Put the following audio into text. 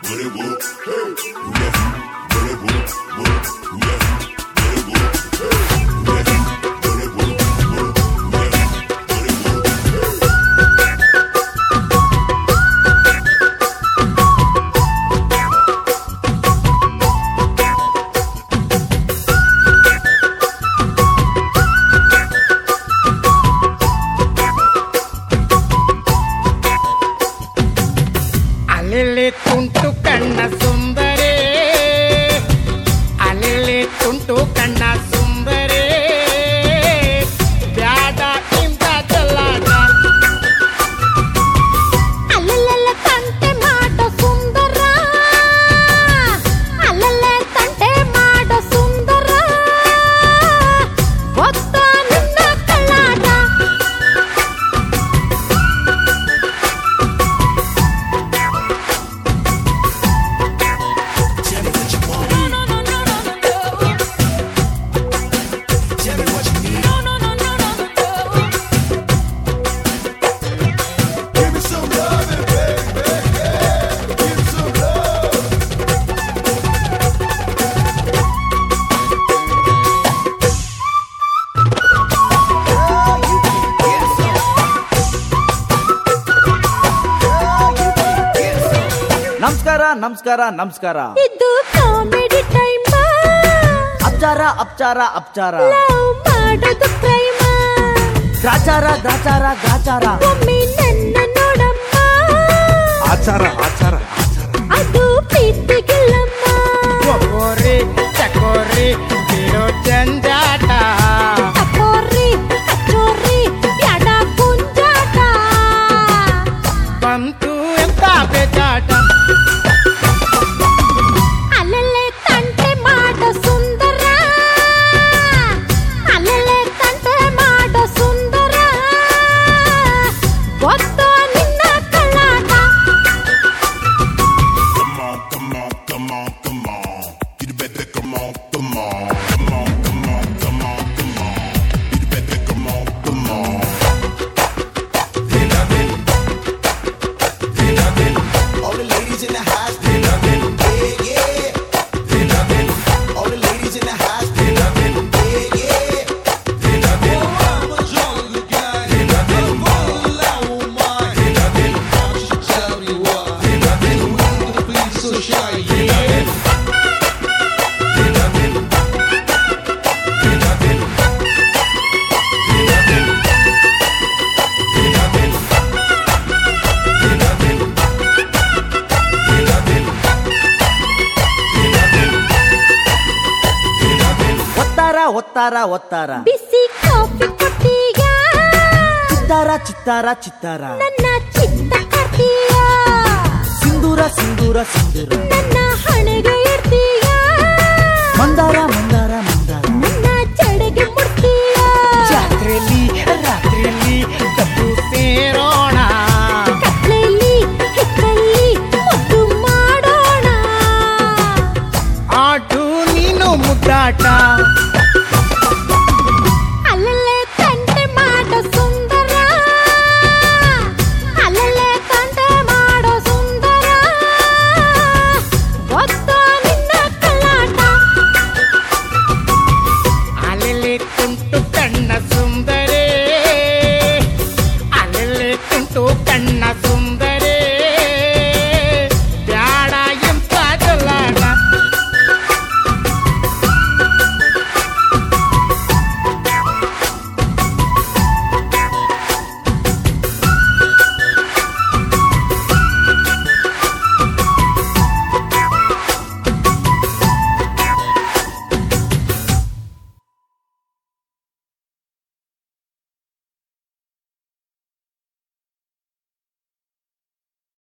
ಅಲೆಲೆ ತುಂಟು ಕಣ್ಣ ಸುಂದರೇ ಅಲೆಲೆ ತುಂಟು ಕಣ್ಣ ಸುಂದರೇ ಬ್ಯಾಡ ಇಂದ ಜಲ್ಲಾಟ ಅಲ್ಲಲ್ಲ ತಂಟೆ ಮಾಡೋ ಸುಂದರ ಅಲ್ಲಲ್ಲ ತಂಟೆ ಮಾಡೋ ಸುಂದರ ಗೊತ್ತ ನಿನ್ನ ಕಳ್ಳಾಟ ನಮಸ್ಕಾರ ನಮಸ್ಕಾರ ನಮಸ್ಕಾರ ಇದು ಕಾಮಿಡಿ ಟೈಮ್ ಅಪ್ಚಾರ ಅಪ್ಚಾರ ಅಪ್ಚಾರ ಲವ್ ಮಾಡೋದು ಕ್ರೈಮ ಗ್ರಾಚಾರ ಗ್ರಾಚಾರ ಗ್ರಾಚಾರ ಒಮ್ಮೆ ನನ್ನ ನೋಡಮ್ಮ ಆಚಾರ ಆಚಾರ ಅದು ಪ್ರೀತಿಗಿಲ್ಲಮ್ಮ ಒಗೋರಿ ಚಕೋರಿ ಬಿಡೋ ಜಂಜಾಟ ಅಕೋರಿ ಅಚ್ಚೋರಿ ಎಡ ಕುಂಜಾಟ ಬಂತು ಎಂತ ಬೇಜಾಟ ಅಲ್ಲಲ್ಲೇ ತಂಟೆ ಮಾಡೋ ಸುಂದರ ಅಲ್ಲಲ್ಲೇ ತಂಟೆ ಮಾಡೋ ಸುಂದರ ಗೊತ್ತೋ ನಿನ್ನ ಕಳ್ಳಾಟ Come on, come on, come on, come on. You better come on, come on, come on, come on, come on, come on. You better come on, come on. All the ladies in the house, they loving, yeah, yeah. They loving. All the ladies in the house, they loving, yeah, yeah. They loving. Oh, I'm a jolly guy. They loving. Oh, loud mind. They loving. I should tell you what. They loving. We could be so shy, yeah. They loving. They loving. They loving. They loving. They loving. They loving. They loving. They loving. ಒತ್ತಾರ ಒತ್ತಾರ ಒತ್ತಾರ ಬಿಸಿ coffee ಕೊಟ್ಟೀಗ ಚಿತ್ತಾರ ಚಿತ್ತಾರ ಚಿತ್ತಾರ ನನ್ನ ಚಿತ್ತ ಕರ್ತೀಯ ಸಿಂಧೂರ ಸಿಂಧೂರ ಸಿಂಧೂರ ನನ್ನ